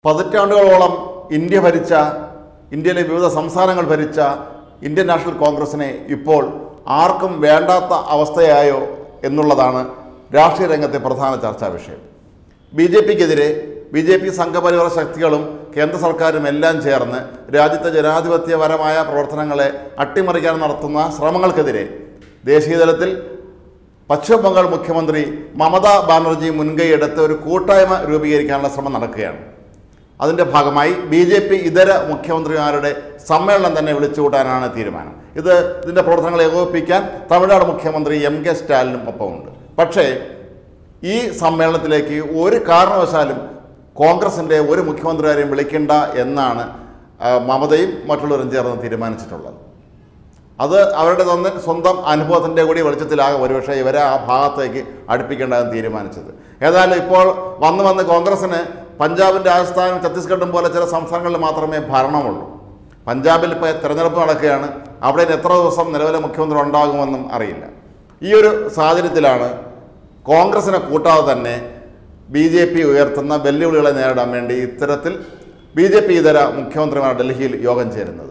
പതിറ്റാണ്ടുകളോളം India ഭരിച്ച ഇന്ത്യയിലെ വിവിധ സംസ്ഥാനങ്ങൾ ഭരിച്ച ഇന്ത്യൻ നാഷണൽ കോൺഗ്രസിനെ ഇപ്പോൾ ആർക്കും വേണ്ടാത്ത അവസ്ഥയായോ എന്നുള്ളതാണ് രാഷ്ട്രീയ രംഗത്തെ പ്രധാന ചർച്ചാ വിഷയം ബി ജെ പിക്കെതിരെ ബി ജെ പി സംഘപരിവാര ശക്തികളും കേന്ദ്ര സർക്കാരും എല്ലാം ചേർന്ന് രാജ്യത്തെ ജനാധിപത്യപരമായ പ്രവർത്തനങ്ങളെ അട്ടിമറിക്കാൻ നടത്തുന്ന ശ്രമങ്ങൾക്കെതിരെ ദേശീയതലത്തിൽ പശ്ചിമ ബംഗാൾ മുഖ്യമന്ത്രി മമതാ ബാനർജി മുൻകൈയെടുത്ത് ഒരു കൂട്ടായ്മ രൂപീകരിക്കാനുള്ള ശ്രമം നടക്കുകയാണ് അതിൻ്റെ ഭാഗമായി ബി ജെ പി ഇതര മുഖ്യമന്ത്രിമാരുടെ സമ്മേളനം തന്നെ വിളിച്ചുകൂട്ടാനാണ് തീരുമാനം ഇത് ഇതിൻ്റെ പ്രവർത്തനങ്ങൾ ഏകോപിപ്പിക്കാൻ തമിഴ്നാട് മുഖ്യമന്ത്രി എം കെ സ്റ്റാലിനും ഒപ്പമുണ്ട് പക്ഷേ ഈ സമ്മേളനത്തിലേക്ക് ഒരു കാരണവശാലും കോൺഗ്രസിൻ്റെ ഒരു മുഖ്യമന്ത്രിമാരെയും വിളിക്കേണ്ട എന്നാണ് ആ, മമതയും മറ്റുള്ളവരും ചേർന്ന് തീരുമാനിച്ചിട്ടുള്ളത് അത് അവരുടെ തന്നെ സ്വന്തം അനുഭവത്തിൻ്റെ കൂടി വെളിച്ചത്തിലാകും ഒരുപക്ഷെ ഇവരെ ആ ഭാഗത്തേക്ക് അടുപ്പിക്കേണ്ടതെന്ന് തീരുമാനിച്ചത് ഏതായാലും ഇപ്പോൾ വന്ന് വന്ന് കോൺഗ്രസ്സിന് പഞ്ചാബിൻ്റെ രാജസ്ഥാനും ഛത്തീസ്ഗഡും പോലെ ചില സംസ്ഥാനങ്ങളിൽ മാത്രമേ ഭരണമുള്ളൂ പഞ്ചാബിൽ ഇപ്പോൾ തെരഞ്ഞെടുപ്പ് നടക്കുകയാണ് അവിടെ ഇനി എത്ര ദിവസം നിലവിലെ മുഖ്യമന്ത്രി ഉണ്ടാകുമെന്നും അറിയില്ല ഈ ഒരു സാഹചര്യത്തിലാണ് കോൺഗ്രസിനെ കൂട്ടാതെ തന്നെ ബി ജെ പി ഉയർത്തുന്ന വെല്ലുവിളികളെ നേരിടാൻ വേണ്ടി ഇത്തരത്തിൽ ബി ജെ പി ഇതര മുഖ്യമന്ത്രിമാർ ഡൽഹിയിൽ യോഗം ചേരുന്നത്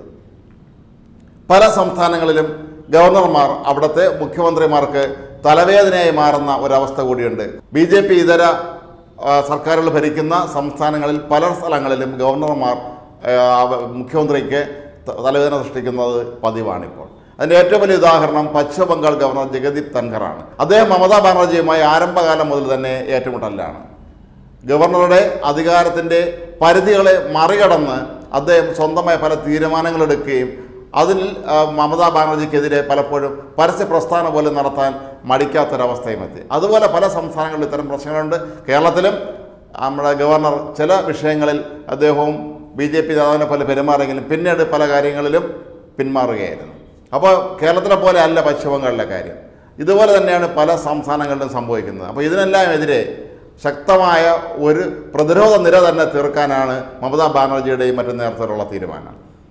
പല സംസ്ഥാനങ്ങളിലും ഗവർണർമാർ അവിടുത്തെ മുഖ്യമന്ത്രിമാർക്ക് തലവേദനയായി മാറുന്ന ഒരവസ്ഥ കൂടിയുണ്ട് ബി ജെ പി ഇതര ആ, സർക്കാരുകൾ ഭരിക്കുന്ന സംസ്ഥാനങ്ങളിൽ പല സ്ഥലങ്ങളിലും ഗവർണർമാർ ആ, അവ- മുഖ്യമന്ത്രിക്ക് ത- തലവേദന സൃഷ്ടിക്കുന്നത് പതിവാണിപ്പോൾ അതിൻ്റെ ഏറ്റവും വലിയ ഉദാഹരണം പശ്ചിമ ബംഗാൾ ഗവർണർ ജഗദീപ് ധൻഖറാണ് അദ്ദേഹം മമതാ ബാനർജിയുമായി ആരംഭകാലം മുതൽ തന്നെ ഏറ്റുമുട്ടലിലാണ് ഗവർണറുടെ അധികാരത്തിൻ്റെ പരിധികളെ മറികടന്ന് അദ്ദേഹം സ്വന്തമായ പല തീരുമാനങ്ങളെടുക്കുകയും അതിൽ ആ, മമതാ ബാനർജിക്കെതിരെ പലപ്പോഴും പരസ്യ പ്രസ്ഥാനം പോലും നടത്താൻ മടിക്കാത്തൊരവസ്ഥയും എത്തി അതുപോലെ പല സംസ്ഥാനങ്ങളിലും ഇത്തരം പ്രശ്നങ്ങളുണ്ട് കേരളത്തിലും നമ്മുടെ ഗവർണർ ചില വിഷയങ്ങളിൽ അദ്ദേഹവും ബി ജെ പി നേതാവിനെ പോലെ പെരുമാറിയെങ്കിലും പിന്നീട് പല കാര്യങ്ങളിലും പിന്മാറുകയായിരുന്നു അപ്പോൾ കേരളത്തിലെ പോലെ അല്ല പശ്ചിമ ബംഗാളിലെ കാര്യം ഇതുപോലെ തന്നെയാണ് പല സംസ്ഥാനങ്ങളിലും സംഭവിക്കുന്നത് അപ്പോൾ ഇതിനെല്ലാം എതിരെ ശക്തമായ ഒരു പ്രതിരോധ നിര തന്നെ തീർക്കാനാണ് മമതാ ബാനർജിയുടെയും മറ്റും നേതൃത്വത്തിലുള്ള തീരുമാനം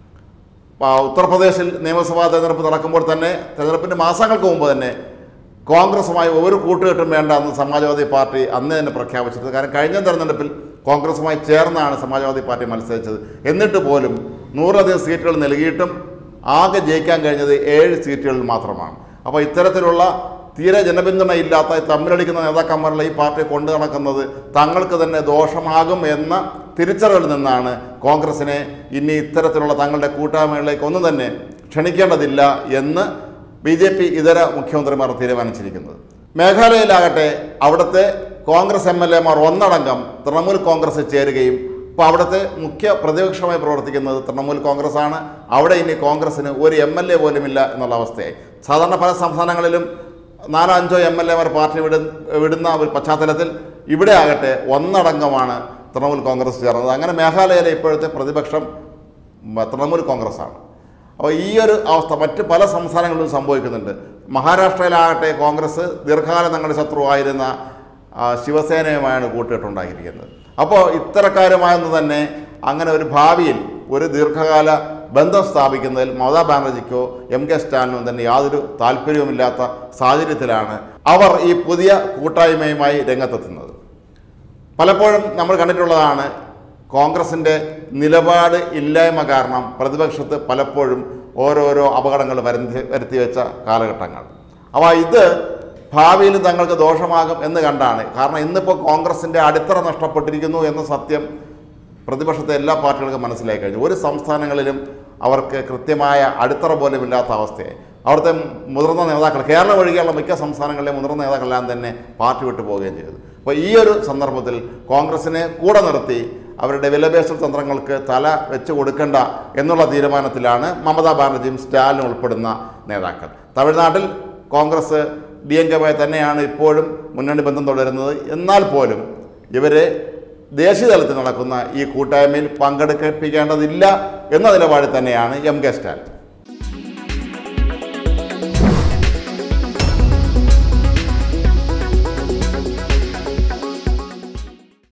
ആ, ഉത്തർപ്രദേശിൽ നിയമസഭാ തെരഞ്ഞെടുപ്പ് നടക്കുമ്പോൾ തന്നെ തെരഞ്ഞെടുപ്പിൻ്റെ മാസങ്ങൾക്ക് മുമ്പ് തന്നെ കോൺഗ്രസുമായി ഒരു കൂട്ടുകെട്ടും വേണ്ട എന്ന് സമാജ്വാദി പാർട്ടി അന്ന് തന്നെ പ്രഖ്യാപിച്ചത് കാരണം കഴിഞ്ഞ തെരഞ്ഞെടുപ്പിൽ കോൺഗ്രസുമായി ചേർന്നാണ് സമാജ്വാദി പാർട്ടി മത്സരിച്ചത് എന്നിട്ട് പോലും നൂറിലധികം സീറ്റുകൾ നൽകിയിട്ടും ആകെ ജയിക്കാൻ കഴിഞ്ഞത് ഏഴ് സീറ്റുകളിൽ മാത്രമാണ് അപ്പോൾ ഇത്തരത്തിലുള്ള തീരെ ജനപിന്തുണയില്ലാത്ത തമ്മിലടിക്കുന്ന നേതാക്കന്മാരുള്ള ഈ പാർട്ടി കൊണ്ടു നടക്കുന്നത് തങ്ങൾക്ക് തന്നെ ദോഷമാകും എന്ന തിരിച്ചറിവിൽ നിന്നാണ് കോൺഗ്രസിനെ ഇനി ഇത്തരത്തിലുള്ള തങ്ങളുടെ കൂട്ടായ്മകളിലേക്ക് ഒന്നും തന്നെ ക്ഷണിക്കേണ്ടതില്ല എന്ന് ബി ജെ പി ഇതര മുഖ്യമന്ത്രിമാർ തീരുമാനിച്ചിരിക്കുന്നത് മേഘാലയയിലാകട്ടെ അവിടുത്തെ കോൺഗ്രസ് എം എൽ എമാർ ഒന്നടങ്കം തൃണമൂൽ കോൺഗ്രസ് ചേരുകയും ഇപ്പോൾ അവിടുത്തെ മുഖ്യ പ്രതിപക്ഷമായി പ്രവർത്തിക്കുന്നത് തൃണമൂൽ കോൺഗ്രസ് ആണ് അവിടെ ഇനി കോൺഗ്രസ്സിന് ഒരു എം എൽ എ പോലുമില്ല എന്നുള്ള അവസ്ഥയായി സാധാരണ പല സംസ്ഥാനങ്ങളിലും നാലോ അഞ്ചോ എം എൽ എമാർ പാർട്ടി വിട വിടുന്ന ഒരു പശ്ചാത്തലത്തിൽ ഇവിടെ ആകട്ടെ ഒന്നടങ്കമാണ് തൃണമൂൽ കോൺഗ്രസ് ചേർന്നത് അങ്ങനെ മേഘാലയയിലെ ഇപ്പോഴത്തെ പ്രതിപക്ഷം ഉം, തൃണമൂൽ കോൺഗ്രസ്സാണ് അപ്പോൾ ഈ ഒരു അവസ്ഥ മറ്റ് പല സംസ്ഥാനങ്ങളിലും സംഭവിക്കുന്നുണ്ട് മഹാരാഷ്ട്രയിലാകട്ടെ കോൺഗ്രസ് ദീർഘകാലം തങ്ങളുടെ ശത്രുവായിരുന്ന ആ, ശിവസേനയുമായാണ് കൂട്ടുകെട്ടുണ്ടാക്കിയിരിക്കുന്നത് അപ്പോൾ ഇത്തരക്കാരുമായെന്ന് തന്നെ അങ്ങനെ ഒരു ഭാവിയിൽ ഒരു ദീർഘകാല ബന്ധം സ്ഥാപിക്കുന്നതിൽ മമതാ ബാനർജിക്കോ എം കെ സ്റ്റാലിനോ തന്നെ യാതൊരു താല്പര്യവുമില്ലാത്ത സാഹചര്യത്തിലാണ് അവർ ഈ പുതിയ കൂട്ടായ്മയുമായി രംഗത്തെത്തുന്നത് പലപ്പോഴും നമ്മൾ കണ്ടിട്ടുള്ളതാണ് കോൺഗ്രസിൻ്റെ നിലപാട് ഇല്ലായ്മ കാരണം പ്രതിപക്ഷത്ത് പലപ്പോഴും ഓരോരോ അപകടങ്ങൾ വരുത്തി വരുത്തി വെച്ച കാലഘട്ടങ്ങൾ അപ്പോൾ ഇത് ഭാവിയിൽ തങ്ങൾക്ക് ദോഷമാകും എന്ന് കണ്ടാണ് കാരണം ഇന്നിപ്പോൾ കോൺഗ്രസിൻ്റെ അടിത്തറ നഷ്ടപ്പെട്ടിരിക്കുന്നു എന്ന സത്യം പ്രതിപക്ഷത്തെ എല്ലാ പാർട്ടികൾക്കും മനസ്സിലായി കഴിഞ്ഞു ഒരു സംസ്ഥാനങ്ങളിലും അവർക്ക് കൃത്യമായ അടിത്തറ പോലും ഇല്ലാത്ത അവസ്ഥയായി അവിടുത്തെ മുതിർന്ന നേതാക്കൾ കേരളം ഒഴികെയുള്ള മിക്ക സംസ്ഥാനങ്ങളിലെ മുതിർന്ന നേതാക്കളെല്ലാം തന്നെ പാർട്ടി വിട്ടു പോവുകയും ചെയ്തു അപ്പോൾ ഈ ഒരു സന്ദർഭത്തിൽ കോൺഗ്രസിനെ കൂടെ നിർത്തി അവരുടെ വിലപേശൽ തന്ത്രങ്ങൾക്ക് തല വെച്ച് കൊടുക്കേണ്ട എന്നുള്ള തീരുമാനത്തിലാണ് മമതാ ബാനർജിയും സ്റ്റാലിനും ഉൾപ്പെടുന്ന നേതാക്കൾ തമിഴ്നാട്ടിൽ കോൺഗ്രസ് ഡി എൻ കെമായി തന്നെയാണ് ഇപ്പോഴും മുന്നണി ബന്ധം തുടരുന്നത് എന്നാൽ പോലും ഇവരെ ദേശീയ തലത്തിൽ നടക്കുന്ന ഈ കൂട്ടായ്മയിൽ പങ്കെടുപ്പിക്കേണ്ടതില്ല എന്ന നിലപാടിൽ തന്നെയാണ് എം കെ സ്റ്റാലിൻ